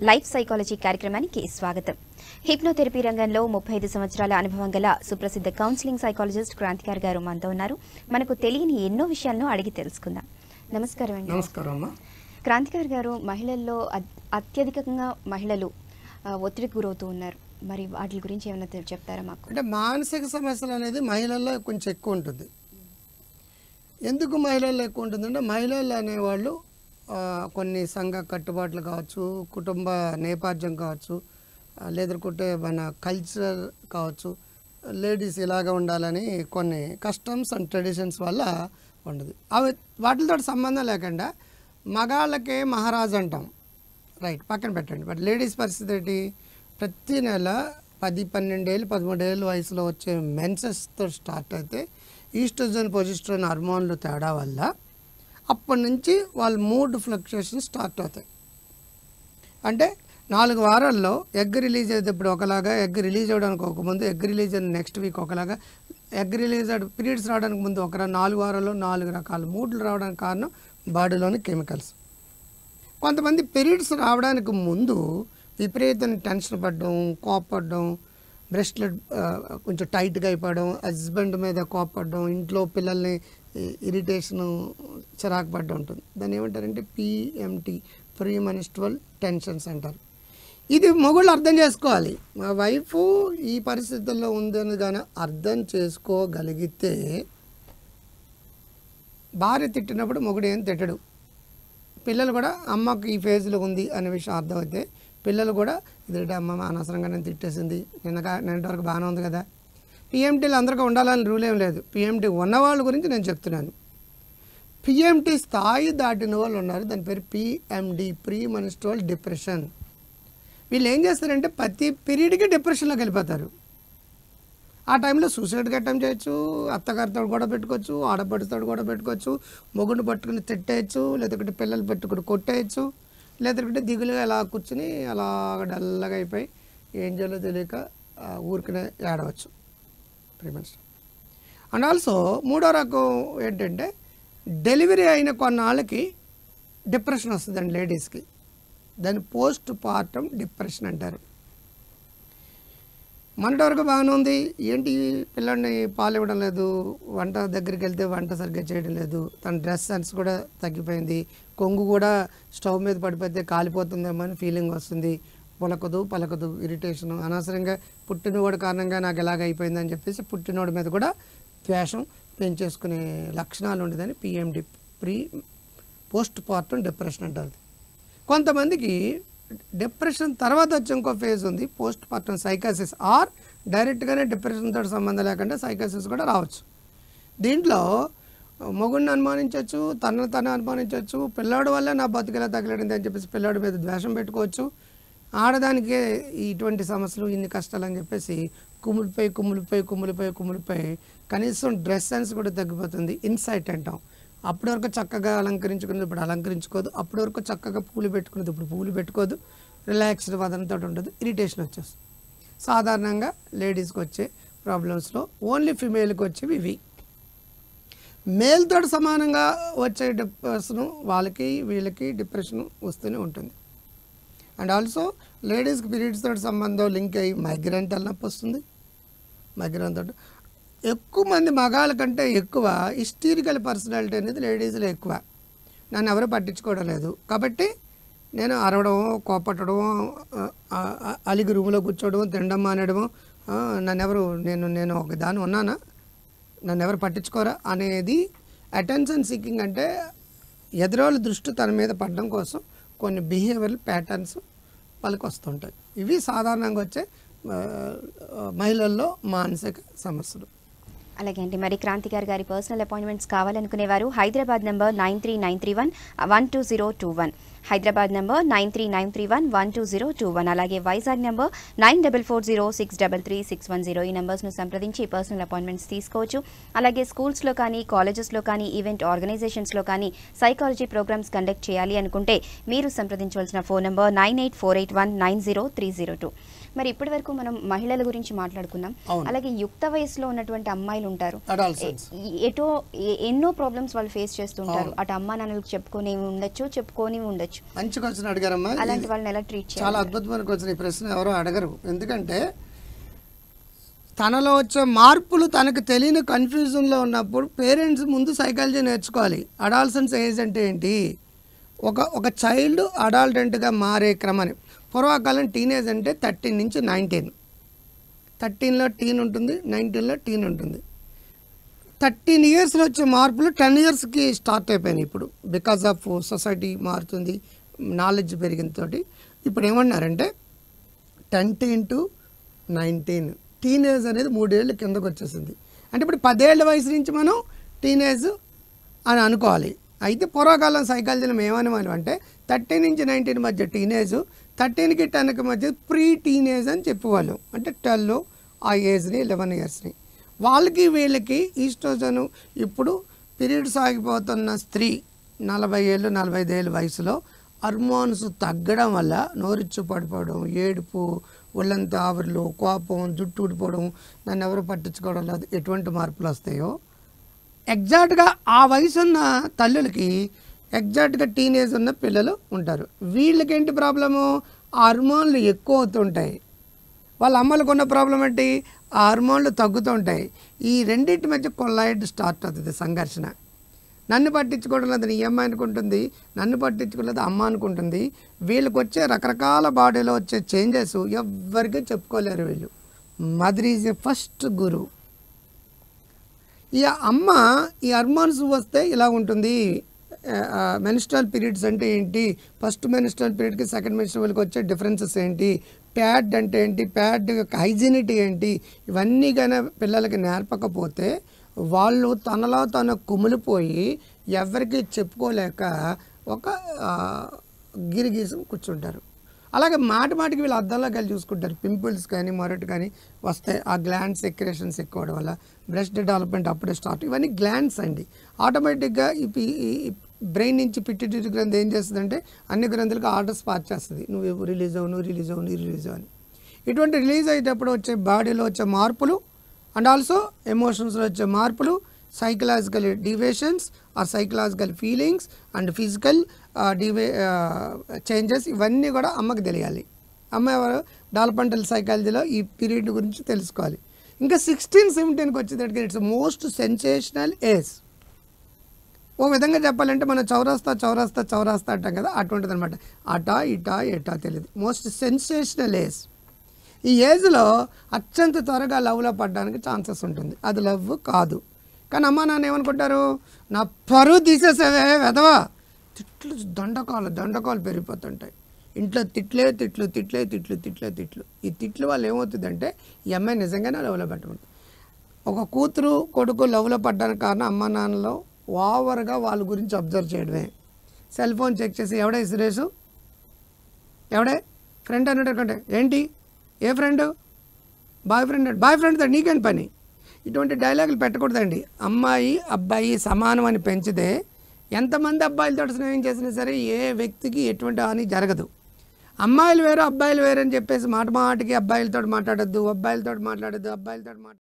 Life psychology కార్యక్రమానికి స్వాగతం hypnotherapy రంగంలో ముప్పై ఐదు సంవత్సరాల అనుభవం గల సుప్రసిద్ధ కౌన్సిలింగ్ సైకాలజిస్ట్ క్రాంతికార్ గారు మనతో ఉన్నారు మనకు తెలియని ఎన్నో విషయాలను అడిగి తెలుసుకుందాం నమస్కారం అండి నమస్కారం అమ్మా క్రాంతికార్ గారు మహిళల్లో అత్- అత్యధికంగా మహిళలు ఆ, ఒత్తిడికి గురవుతూ ఉన్నారు మరి వాటి గురించి ఏమైనా తె- చెప్తారా మాకు అంటే మానసిక సమస్యలు అనేది మహిళల్లో కొంచెం ఎక్కువ ఉంటుంది ఎందుకు మహిళల్లో ఎక్కువ ఉంటుందంటే మహిళలు అనేవాళ్ళు ఆ, కొన్ని సంఘ కట్టుబాట్లు కావచ్చు కుటుంబ నేపథ్యం కావచ్చు ఆ, లేదంటే మన కల్చర్ కావచ్చు లేడీస్ ఇలాగ ఉండాలని కొన్ని కస్టమ్స్ అండ్ ట్రెడిషన్స్ వల్ల ఉండదు అవి వాటితో సంబంధం లేకుండా మగాళ్ళకే మహారాజు అంటాం రైట్ పక్కన పెట్టండి బట్ లేడీస్ పరిస్థితి ఏంటి ప్రతి నెల పది పన్నెండేళ్ళు పదమూడేళ్ళ వయసులో వచ్చే మెన్సెస్తో స్టార్ట్ అయితే ఈస్ట్రోజన్ పొజిస్ట్రోన్ హార్మోన్లు తేడా వల్ల అప్పటి నుంచి వాళ్ళ మూడ్ ఫ్లక్చుయేషన్ స్టార్ట్ అవుతాయి అంటే నాలుగు వారాల్లో ఎగ్ రిలీజ్ అయ్యేటప్పుడు ఒకలాగా ఎగ్ రిలీజ్ అవ్వడానికి ఒక ముందు ఎగ్ రిలీజ్ అయిన నెక్స్ట్ వీక్ ఒకలాగా ఎగ్ రిలీజ్ పీరియడ్స్ రావడానికి ముందు ఒక నాలుగు వారాల్లో నాలుగు రకాల మూడ్లు రావడానికి కారణం బాడీలోని కెమికల్స్ కొంతమంది పీరియడ్స్ రావడానికి ముందు విపరీతమైన టెన్షన్ పడడం కోపడడం బ్రెస్ట్లు కొంచెం టైట్గా అయిపోవడం హస్బెండ్ మీద కోపడడం ఇంట్లో పిల్లల్ని ఇరిటేషన్ చిరాకు పడడం ఉంటుంది దాన్ని ఏమంటారంటే పిఎంటి ప్రీ మెనిస్ట్రల్ టెన్షన్స్ అంటారు ఇది మొగుళ్ళు అర్థం చేసుకోవాలి మా వైఫ్ ఈ పరిస్థితుల్లో ఉందని కానీ అర్థం చేసుకోగలిగితే భార్య తిట్టినప్పుడు మొగుడు ఏం తిట్టడు పిల్లలు కూడా అమ్మకు ఈ ఫేజ్లో ఉంది అనే విషయం అర్థమైతే పిల్లలు కూడా ఇదేంటి అమ్మ అనవసరంగా నేను తిట్టేసింది నిన్నగా నిన్నటి వరకు బాగానే ఉంది కదా పిఎంటీలు అందరికీ ఉండాలని రూల్ ఏం లేదు పిఎంటీ ఉన్నవాళ్ళ గురించి నేను చెప్తున్నాను పిఎంటీ స్థాయి దాటిన వాళ్ళు ఉన్నారు దాని పేరు పిఎండి ప్రీ మనిస్ట్రల్ డిప్రెషన్ వీళ్ళు ఏం చేస్తారంటే ప్రతి పీరియడ్కి డిప్రెషన్లోకి వెళ్ళిపోతారు ఆ టైంలో సూసైడ్కి అటెంప్ట్ చేయొచ్చు అత్తగారితో కూడా పెట్టుకోవచ్చు ఆడపడితో కూడా పెట్టుకోవచ్చు మొగుడిని పట్టుకుని తిట్టేయచ్చు లేదంటే పిల్లలు పెట్టుకుని కొట్టేయచ్చు లేదంటే దిగులుగా అలా కూర్చుని అలా డల్లగా అయిపోయి ఏం చేయాలో తెలియక ఆ, ఊరికనే ఏడవచ్చు ప్రిమెన్స్ అండ్ ఆల్సో మూడో రకం ఏంటంటే డెలివరీ అయిన కొన్నాళ్ళకి డిప్రెషన్ వస్తుందండి లేడీస్కి దాన్ని పోస్ట్ పార్టమ్ డిప్రెషన్ అంటారు మొన్నటి వరకు బాగానే ఉంది ఏంటి పిల్లాడిని పాలు ఇవ్వడం లేదు వంట దగ్గరికి వెళ్తే వంట సరిగ్గా చేయడం లేదు తన డ్రెస్ సెన్స్ కూడా తగ్గిపోయింది కొంగు కూడా స్టవ్ మీద పడిపోతే కాలిపోతుందేమో అని ఫీలింగ్ వస్తుంది పులకదు పలకదు ఇరిటేషన్ అనవసరంగా పుట్టినవాడు కారణంగా నాకు ఎలాగ అయిపోయిందని చెప్పేసి పుట్టినోడి మీద కూడా ద్వేషం పెంచేసుకునే లక్షణాలు ఉండేదని PMD pre postpartum depression అంటారు కొంతమందికి డిప్రెషన్ తర్వాత వచ్చే ఇంకో ఫేజ్ ఉంది పోస్ట్ పార్టం సైకాసిస్ ఆర్ డైరెక్ట్గానే డిప్రెషన్తో సంబంధం లేకుండా సైకాసిస్ కూడా రావచ్చు దీంట్లో మొగుడిని అనుమానించవచ్చు తనను తను అనుమానించవచ్చు పిల్లాడి వల్ల నా బతుకెలా తగిలడింది అని చెప్పేసి పిల్లాడి మీద ద్వేషం పెట్టుకోవచ్చు ఆడదానికే ఇటువంటి సమస్యలు ఇన్ని కష్టాలు అని చెప్పేసి కుమ్ములిపోయి కుమ్ములిపోయి కుమ్ములిపోయి కుమ్ములిపోయి కనీసం డ్రెస్ సెన్స్ కూడా తగ్గిపోతుంది ఇన్సైట్ అంటాం అప్పటి వరకు చక్కగా అలంకరించుకునేది ఇప్పుడు అలంకరించుకోదు అప్పటి వరకు చక్కగా పూలు పెట్టుకునేది ఇప్పుడు పూలు పెట్టుకోదు రిలాక్స్డ్ వదనంతో ఉండదు ఇరిటేషన్ వచ్చేస్తుంది సాధారణంగా లేడీస్కి వచ్చే ప్రాబ్లమ్స్లో ఓన్లీ ఫిమేల్కి వచ్చేవి ఇవి మేల్తో సమానంగా వచ్చే డిప్రెషన్ వాళ్ళకి వీళ్ళకి డిప్రెషన్ వస్తూనే ఉంటుంది అండ్ ఆల్సో లేడీస్కి పీరియడ్స్ తోటి సంబంధం లింక్ అయ్యి మైగ్రేన్ తలనొప్పి వస్తుంది మైగ్రేన్ తోటి ఎక్కువ మంది మగాళ్ళ కంటే ఎక్కువ హిస్టీరికల్ పర్సనాలిటీ అనేది లేడీస్లో ఎక్కువ నన్ను ఎవరు పట్టించుకోవడం లేదు కాబట్టి నేను అరవడం కోపట్టడం ఆ, ఆ, ఆ, అలిగి రూమ్లో కూర్చోవడం తినడం మానేయడం ఆ, నన్ను ఎవరు నేను నేను ఒక దాని ఉన్నానా నన్ను ఎవరు పట్టించుకోరా అనేది అటెన్షన్ సీకింగ్ అంటే ఎదురోళ్ళ దృష్టి తన మీద పడడం కోసం కొన్ని బిహేవియరల్ ప్యాటర్న్స్ వాళ్ళకి వస్తుంటాయి ఇవి సాధారణంగా వచ్చే ఆ, మహిళల్లో మానసిక సమస్యలు అలాగే అండి మరి క్రాంతికార్ గారి పర్సనల్ అపాయింట్మెంట్స్ కావాలనుకునేవారు Hyderabad number nine three nine three one one two zero two one Hyderabad number nine three nine three one one two zero two one అలాగే Vizag number nine double four zero six double three six one zero ఈ నెంబర్స్ను సంప్రదించి personal appointments తీసుకోవచ్చు అలాగే స్కూల్స్లో కానీ కాలేజెస్లో కానీ ఈవెంట్ ఆర్గనైజేషన్స్లో కానీ సైకాలజీ ప్రోగ్రామ్స్ కండక్ట్ చేయాలి అనుకుంటే మీరు సంప్రదించవలసిన phone number nine eight four eight one nine zero three zero two మరి ఇప్పటి వరకు మనం మహిళల గురించి మాట్లాడుకున్నాం అవును. అలాగే యుక్త వయసులో ఉన్నటువంటి అమ్మాయిలు ఉంటారు Adolescents. ఎ- ఎటో ఎ- ఎన్నో ప్రాబ్లమ్స్ వాళ్ళు ఫేస్ చేస్తుంటారు అటు అమ్మా నాన్నలకు చెప్పుకొని ఉండొచ్చు చెప్పుకొని ఉండొచ్చు చేయొచ్చు మంచి క్వశ్చన్ అడిగారమ్మా అలాంటి ఇది వాళ్ళని ఎలా ట్రీట్ చేయాలి చాలా అద్భుతమైన క్వశ్చన్ ఈ ప్రశ్న ఎవరో అడగరు ఎందుకంటే తనలో వచ్చే మార్పులు తనకు తెలియని కన్ఫ్యూజన్లో ఉన్నప్పుడు పేరెంట్స్ ముందు సైకాలజీ నేర్చుకోవాలి అడాల్సన్స్ ఏజ్ అంటే ఏంటి ఒక ఒక చైల్డ్ అడాల్టెంట్గా మారే క్రమాన్ని పూర్వకాలం టీనేజ్ అంటే థర్టీన్ నుంచి నైన్టీన్ థర్టీన్లో టీన్ ఉంటుంది నైన్టీన్లో టీన్ ఉంటుంది థర్టీన్ ఇయర్స్లో వచ్చే మార్పులు టెన్ ఇయర్స్కి స్టార్ట్ అయిపోయినాయి ఇప్పుడు బికాస్ ఆఫ్ సొసైటీ మారుతుంది నాలెడ్జ్ పెరిగిన తోటి ఇప్పుడు ఏమన్నారంటే టెన్టీన్ టు నైన్టీన్ టీనేజ్ అనేది మూడేళ్ళు కిందకు వచ్చేసింది అంటే ఇప్పుడు పదేళ్ల వయసు నుంచి మనం టీనేజ్ అని అనుకోవాలి అయితే పూర్వకాలం సైకాలజీలో ఏమనేవాళ్ళం అంటే థర్టీన్ నుంచి నైన్టీన్ మధ్య టీనేజ్ థర్టీన్కి టెన్కి మధ్య ప్రీ టీనేజ్ అని చెప్పేవాళ్ళం అంటే ట్వెల్వ్ ఆ ఏజ్ని లెవెన్ ఇయర్స్ని వాళ్ళకి వీళ్ళకి ఈస్ట్రోజన్ ఇప్పుడు పీరియడ్స్ ఆగిపోతున్న స్త్రీ నలభై ఏళ్ళు నలభై ఐదు ఏళ్ళ వయసులో హార్మోన్స్ తగ్గడం వల్ల నోరిచ్చు పడిపోవడం ఏడుపు ఒళ్ళంతా ఆవిర్లు కోపం జుట్టు ఊడిపోవడం దాన్ని ఎవరు పట్టించుకోవడం లేదు ఎటువంటి మార్పులు వస్తాయో ఎగ్జాక్ట్గా ఆ వయసు ఉన్న తల్లులకి ఎగ్జాక్ట్గా టీనేజ్ ఉన్న పిల్లలు ఉంటారు వీళ్ళకి ఏంటి ప్రాబ్లము హార్మోన్లు ఎక్కువ అవుతుంటాయి వాళ్ళ అమ్మలకు ఉన్న ప్రాబ్లం ఏంటి ఆ హార్మోన్లు తగ్గుతూ ఉంటాయి ఈ రెండింటి మధ్య కొల్లాయిడ్ స్టార్ట్ అవుతుంది సంఘర్షణ నన్ను పట్టించుకోవడం లేదు నీ అమ్మ అనుకుంటుంది నన్ను పట్టించుకోలేదు అమ్మ అనుకుంటుంది వీళ్ళకి వచ్చే రకరకాల బాడీలో వచ్చే చేంజెస్ ఎవ్వరికీ చెప్పుకోలేరు వీళ్ళు mother is a first guru ఈ అమ్మ ఈ హార్మోన్స్ వస్తే ఇలా ఉంటుంది మెనిస్ట్రల్ పీరియడ్స్ అంటే ఏంటి ఫస్ట్ మెనిస్ట్రల్ పీరియడ్కి సెకండ్ మెనిస్ట్రల్కి వచ్చే డిఫరెన్సెస్ ఏంటి ప్యాడ్ అంటే ఏంటి ప్యాడ్ యొక్క హైజీనిటీ ఏంటి ఇవన్నీ కానీ పిల్లలకి నేర్పకపోతే వాళ్ళు తనలో తన కుమిలిపోయి ఎవరికి చెప్పుకోలేక ఒక ఆ, గిరిగీసం కూర్చుంటారు అలాగే మాటి మాటికి వీళ్ళు అద్దంలోకి వెళ్ళి చూసుకుంటారు పింపుల్స్ కానీ మరొకటి కానీ వస్తాయి ఆ గ్లాండ్ సెక్రేషన్స్ ఎక్కువ అవడం వల్ల బ్రెస్ట్ డెవలప్మెంట్ అప్పుడే స్టార్ట్ ఇవన్నీ గ్లాండ్స్ అండి ఆటోమేటిక్గా ఈ పి- ఈ బ్రెయిన్ నుంచి పిట్యూటరీ గ్రంథి ఏం చేస్తుందంటే అన్ని గ్రంథులకు ఆర్డర్స్ పాస్ చేస్తుంది నువ్వు రిలీజ్ అవ్వు నువ్వు రిలీజ్ అవ్వు నువ్వు రిలీజ్ అవ్వు అని ఇటువంటి రిలీజ్ అయ్యేటప్పుడు వచ్చే బాడీలో వచ్చే మార్పులు అండ్ ఆల్సో ఎమోషన్స్లో వచ్చే మార్పులు psychological deviations or psychological feelings and physical డివే చేంజెస్ ఇవన్నీ కూడా అమ్మకి తెలియాలి అమ్మ ఎవరు డాల్పంటల్ సైకాలజీలో ఈ పీరియడ్ గురించి తెలుసుకోవాలి ఇంకా సిక్స్టీన్ సెవెంటీన్కి వచ్చేటట్టుగా ఇట్స్ మోస్ట్ సెన్సేషనల్ ఏజ్ ఓ విధంగా చెప్పాలంటే మనం చౌరాస్తా చౌరాస్తా చౌరాస్తా అంటాం కదా అటువంటిది అనమాట అటా ఇటా ఎటా తెలియదు మోస్ట్ సెన్సేషనల్ ఏజ్ ఈ ఏజ్లో అత్యంత త్వరగా లవ్లో పడడానికి ఛాన్సెస్ ఉంటుంది అది లవ్ కాదు కానీ అమ్మ నాన్న ఏమనుకుంటారు నా పరువు తీసేసేవే వెదవా తిట్లు దండకాలు దండకాలు పెరిగిపోతుంటాయి ఇంట్లో తిట్లే తిట్లు తిట్లే తిట్లు తిట్లే తిట్లు ఈ తిట్లు వల్ల ఏమవుతుందంటే ఈ అమ్మాయి నిజంగానే లవ్లో పెట్టమంటుంది ఒక కూతురు కొడుకు లవ్లో పడ్డానికి కారణం అమ్మ నాన్నలో ఓవర్గా వాళ్ళ గురించి అబ్జర్వ్ చేయడమే సెల్ ఫోన్ చెక్ చేసి ఎవడే సురేష్ ఎవడే ఫ్రెండ్ అన్నట్టు ఏంటి ఏ ఫ్రెండ్ బాయ్ ఫ్రెండ్ బాయ్ ఫ్రెండ్తో నీకేంటి పని ఇటువంటి డైలాగులు పెట్టకూడదండి అమ్మాయి అబ్బాయి సమానం అని పెంచితే ఎంతమంది అబ్బాయిలతో స్నేహం చేసినా సరే ఏ వ్యక్తికి ఎటువంటి హాని జరగదు అమ్మాయిలు వేరు అబ్బాయిలు వేరు అని చెప్పేసి మాట మాటికి అబ్బాయిలతో మాట్లాడొద్దు అబ్బాయిలతో మాట్లాడొద్దు అబ్బాయిలతో మాట్లాడద్దు